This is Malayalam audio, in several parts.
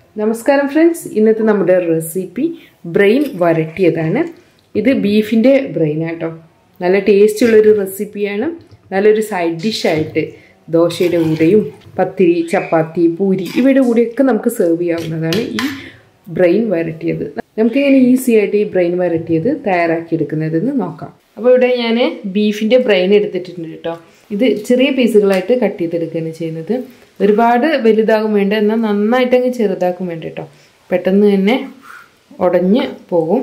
നമസ്കാരം ഫ്രണ്ട്സ് ഇന്നത്തെ നമ്മുടെ റെസിപ്പി ബ്രെയിൻ വരട്ടിയതാണ് ഇത് ബീഫിൻ്റെ ബ്രെയിൻ ആട്ടോ നല്ല ടേസ്റ്റ് ഉള്ളൊരു റെസിപ്പിയാണ് നല്ലൊരു സൈഡ് ഡിഷായിട്ട് ദോശയുടെ കൂടെയും പത്തിരി ചപ്പാത്തി പൂരി ഇവയുടെ കൂടെയൊക്കെ നമുക്ക് സെർവ് ചെയ്യാവുന്നതാണ് ഈ ബ്രെയിൻ വരട്ടിയത് നമുക്കിങ്ങനെ ഈസി ആയിട്ട് ഈ ബ്രെയിൻ വരട്ടിയത് തയ്യാറാക്കിയെടുക്കുന്നതെന്ന് നോക്കാം അപ്പോൾ ഇവിടെ ഞാൻ ബീഫിൻ്റെ ബ്രെയിൻ എടുത്തിട്ടുണ്ട് കേട്ടോ ഇത് ചെറിയ പീസുകളായിട്ട് കട്ട് ചെയ്തെടുക്കുകയാണ് ചെയ്യുന്നത് ഒരുപാട് വലുതാകും വേണ്ട എന്നാൽ നന്നായിട്ടങ്ങ് ചെറുതാക്കും വേണ്ട കേട്ടോ പെട്ടെന്ന് തന്നെ ഉടഞ്ഞ് പോകും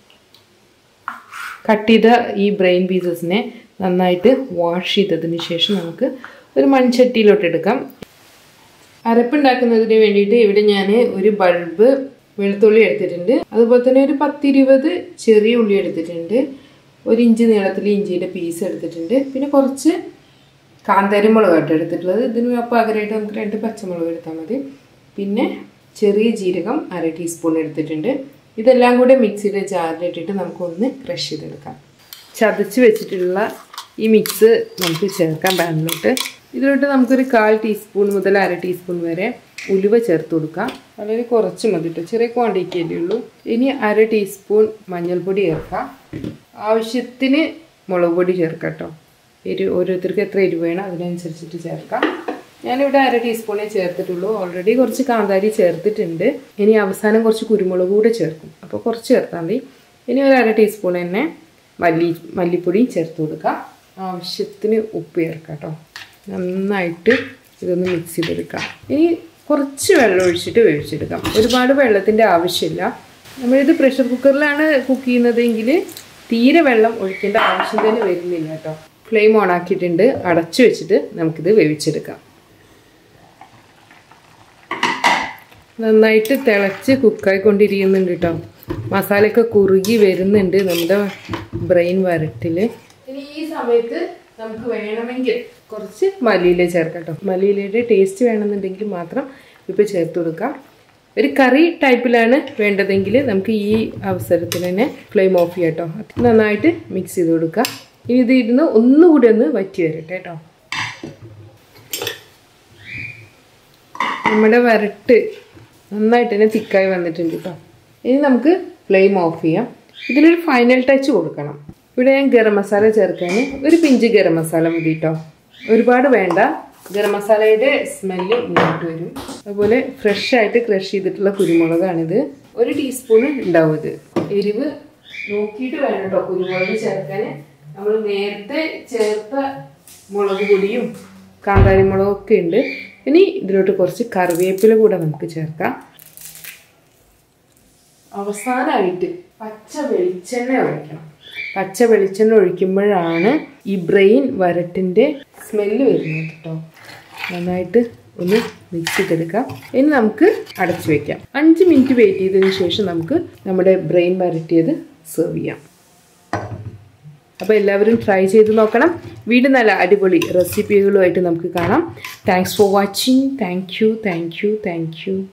കട്ട് ചെയ്ത ഈ ബ്രെയിൻ പീസസിനെ നന്നായിട്ട് വാഷ് ചെയ്തതിന് ശേഷം നമുക്ക് ഒരു മൺചട്ടിയിലോട്ട് എടുക്കാം അരപ്പുണ്ടാക്കുന്നതിന് വേണ്ടിയിട്ട് ഇവിടെ ഞാൻ ഒരു ബൾബ് വെളുത്തുള്ളി എടുത്തിട്ടുണ്ട് അതുപോലെ തന്നെ ഒരു പത്തിരുപത് ചെറിയ ഉള്ളി എടുത്തിട്ടുണ്ട് ഒരു ഇഞ്ച് നീളത്തിൽ ഇഞ്ചിയുടെ പീസ് എടുത്തിട്ടുണ്ട് പിന്നെ കുറച്ച് കാന്താരിമുളകായിട്ട് എടുത്തിട്ടുള്ളത് ഇതിന് പകരമായിട്ട് നമുക്ക് രണ്ട് പച്ചമുളക് എടുത്താൽ മതി പിന്നെ ചെറിയ ജീരകം അര ടീസ്പൂൺ എടുത്തിട്ടുണ്ട് ഇതെല്ലാം കൂടെ മിക്സിയുടെ ജാറിലിട്ടിട്ട് നമുക്കൊന്ന് ക്രഷ് ചെയ്തെടുക്കാം ചതച്ച് വെച്ചിട്ടുള്ള ഈ മിക്സ് നമുക്ക് ചേർക്കാം പാനിലോട്ട് ഇതിലോട്ട് നമുക്കൊരു കാൽ ടീസ്പൂൺ മുതൽ അര ടീസ്പൂൺ വരെ ഉലുവ ചേർത്ത് കൊടുക്കാം വളരെ കുറച്ച് മതി കേട്ടോ ചെറിയ ക്വാണ്ടിറ്റി അല്ലേ ഉള്ളൂ ഇനി അര ടീസ്പൂൺ മഞ്ഞൾപ്പൊടി ചേർക്കാം ആവശ്യത്തിന് മുളക് പൊടി ചേർക്കാം കേട്ടോ എരിവ് ഓരോരുത്തർക്ക് എത്ര എരിവ് വേണം അതിനനുസരിച്ചിട്ട് ചേർക്കാം ഞാനിവിടെ അര ടീസ്പൂണേ ചേർത്തിട്ടുള്ളൂ ഓൾറെഡി കുറച്ച് കാന്താരി ചേർത്തിട്ടുണ്ട് ഇനി അവസാനം കുറച്ച് കുരുമുളക് കൂടെ ചേർക്കും അപ്പോൾ കുറച്ച് ചേർത്താൽ മതി ഇനി ഒരു അര ടീസ്പൂൺ തന്നെ മല്ലി മല്ലിപ്പൊടിയും ചേർത്ത് കൊടുക്കാം ആവശ്യത്തിന് ഉപ്പ് ചേർക്കാം കേട്ടോ നന്നായിട്ട് ഇതൊന്ന് മിക്സ് ചെയ്തെടുക്കാം ഇനി കുറച്ച് വെള്ളം ഒഴിച്ചിട്ട് വേവിച്ചെടുക്കാം ഒരുപാട് വെള്ളത്തിൻ്റെ ആവശ്യമില്ല നമ്മളിത് പ്രഷർ കുക്കറിലാണ് കുക്ക് ചെയ്യുന്നതെങ്കിൽ തീരെ വെള്ളം ഒഴിക്കേണ്ട ആവശ്യം തന്നെ വരുന്നില്ല കേട്ടോ ഫ്ലെയിം ഓൺ ആക്കിയിട്ടുണ്ട് അടച്ചു വെച്ചിട്ട് നമുക്കിത് വേവിച്ചെടുക്കാം നന്നായിട്ട് തിളച്ച് കുക്കായിക്കൊണ്ടിരിക്കുന്നുണ്ട് കേട്ടോ മസാലയൊക്കെ കുറുകി വരുന്നുണ്ട് നമ്മുടെ ബ്രെയിൻ വരട്ടിൽ ഇനി ഈ സമയത്ത് നമുക്ക് വേണമെങ്കിൽ കുറച്ച് മല്ലിയില ചേർക്കാം കേട്ടോ മല്ലിയിലയുടെ ടേസ്റ്റ് വേണമെന്നുണ്ടെങ്കിൽ മാത്രം ഇപ്പോൾ ചേർത്ത് കൊടുക്കാം ഒരു കറി ടൈപ്പിലാണ് വേണ്ടതെങ്കിൽ നമുക്ക് ഈ അവസരത്തിൽ തന്നെ ഫ്ലെയിം ഓഫ് ചെയ്യാം കേട്ടോ നന്നായിട്ട് മിക്സ് ചെയ്ത് കൊടുക്കുക ഇനി ഇത് ഇരുന്ന് ഒന്നുകൂടി ഒന്ന് വറ്റി വരട്ടെ കേട്ടോ നമ്മുടെ വരട്ട് നന്നായിട്ട് തന്നെ തിക്കായി വന്നിട്ടുണ്ട് കേട്ടോ ഇനി നമുക്ക് ഫ്ലെയിം ഓഫ് ചെയ്യാം ഇതിനൊരു ഫൈനൽ ടച്ച് കൊടുക്കണം ഇവിടെ ഞാൻ ഗരം മസാല ചേർക്കാൻ ഒരു പിഞ്ച് ഗരം മസാല മതി കേട്ടോ ഒരുപാട് വേണ്ട ഗരം മസാലയുടെ സ്മെല്ല് മുന്നോട്ട് വരും അതുപോലെ ഫ്രഷ് ആയിട്ട് ക്രഷ് ചെയ്തിട്ടുള്ള കുരുമുളകാണിത് ഒരു ടീസ്പൂണ് ഉണ്ടാവും ഇത് എരിവ് നോക്കിയിട്ട് വേണം കേട്ടോ കുരുമുളക് ചേർക്കാൻ നമ്മൾ നേരത്തെ ചേർത്ത മുളക് പൊടിയും കാന്താരി മുളകൊക്കെ ഉണ്ട് ഇനി ഇതിലോട്ട് കുറച്ച് കറിവേപ്പില കൂടെ നമുക്ക് ചേർക്കാം അവസാനമായിട്ട് പച്ച വെളിച്ചെണ്ണ ഒഴിക്കണം പച്ച വെളിച്ചെണ്ണ ഒഴിക്കുമ്പോഴാണ് ഈ ബ്രെയിൻ വരട്ടിൻ്റെ സ്മെല്ല് വരുന്നത് കേട്ടോ നന്നായിട്ട് ഒന്ന് മിക്സ് ചെയ്തെടുക്കാം ഇനി നമുക്ക് അടച്ചു വെക്കാം അഞ്ച് മിനിറ്റ് വെയിറ്റ് ചെയ്തതിന് ശേഷം നമുക്ക് നമ്മുടെ ബ്രെയിൻ വരട്ടിയത് സെർവ് ചെയ്യാം അപ്പോൾ എല്ലാവരും ട്രൈ ചെയ്ത് നോക്കണം വീണ്ടും നല്ല അടിപൊളി റെസിപ്പികളുമായിട്ട് നമുക്ക് കാണാം thanks for watching thank you thank you thank U